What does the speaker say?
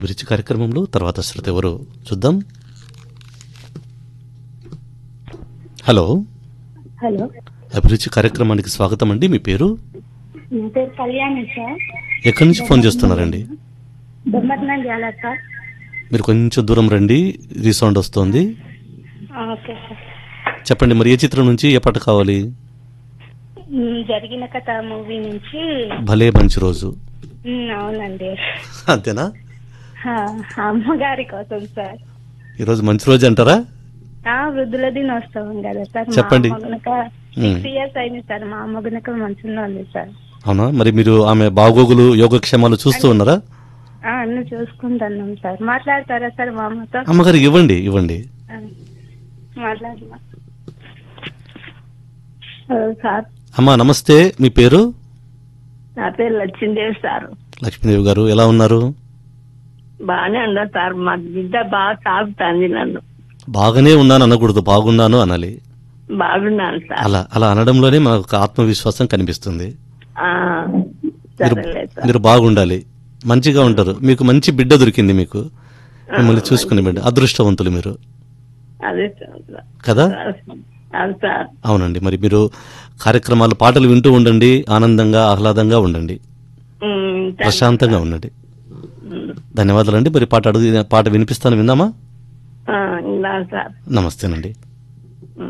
అభిరుచి కార్యక్రమంలో తర్వాత శ్రుతి ఎవరు చూద్దాం హలో హలో అభిరుచి కార్యక్రమానికి స్వాగతం అండి మీ పేరు నా పేరు కళ్యాణి సార్ ఎక్కడి నుంచి ఫోన్ చేస్తున్నారండి బొమ్మట్నం చాలా సార్ మీరు కొంచెం దూరం రండి రీసౌండ్ వస్తోంది ఆ, ఓకే సార్ చెప్పండి మరి ఏ చిత్రం నుంచి ఏ పాట కావాలి మ్, జరిగిన కథ మూవీ నుంచి భలే మంచి రోజు మ్, అవునండి అంతేనా ఆ, అమ్మగారి కోసం సార్ ఈరోజు మంచి రోజు అంటారా ఆ వృద్ధుల దినోత్సవం కదా సార్ చెప్పండి. మా అమ్మ గనుక మ్. సిక్స్ ఇయర్స్ అయింది సార్ మా అమ్మ గనుక మంచిగా ఉంది సార్ అవునా మరి మీరు ఆమె బాగోగులు యోగక్షేమాలు చూస్తూ ఉన్నారా ఆ, అన్ని చూసుకుంటున్నాం సార్ మాట్లాడతారా సార్ మా అమ్మతో అమ్మగారికి ఇవ్వండి ఇవ్వండి ఆ, మాట్లాడమా హలో సార్ అమ్మా నమస్తే మీ పేరు నా పేరు లక్ష్మీదేవి సార్ లక్ష్మీదేవి గారు ఎలా ఉన్నారు బాగానే ఉన్నా సార్ మా బిడ్డ బాగా సాగుతుంది నన్ను బాగానే ఉన్నాను అనకూడదు బాగున్నాను అనాలి బాగున్నాను సార్ అలా అలా అనడంలోనే మనకు ఒక ఆత్మవిశ్వాసం కనిపిస్తుంది ఆ, మీరు సరేలే సార్ మీరు బాగుండాలి మంచిగా ఉంటారు మీకు మంచి బిడ్డ దొరికింది మీకు మిమ్మల్ని చూసుకునే బిడ్డ అదృష్టవంతులు మీరు అదే సార్ కదా అది సార్ అవునండి మరి మీరు కార్యక్రమాలు పాటలు వింటూ ఉండండి ఆనందంగా ఆహ్లాదంగా ఉండండి ఉమ్, థాంక్స్. ప్రశాంతంగా ఉండండి ఉమ్, ధన్యవాదాలండి మరి పాట అడుగు పాట వినిపిస్తాను విందామా ఆ, ఇలా సార్ నమస్తేనండి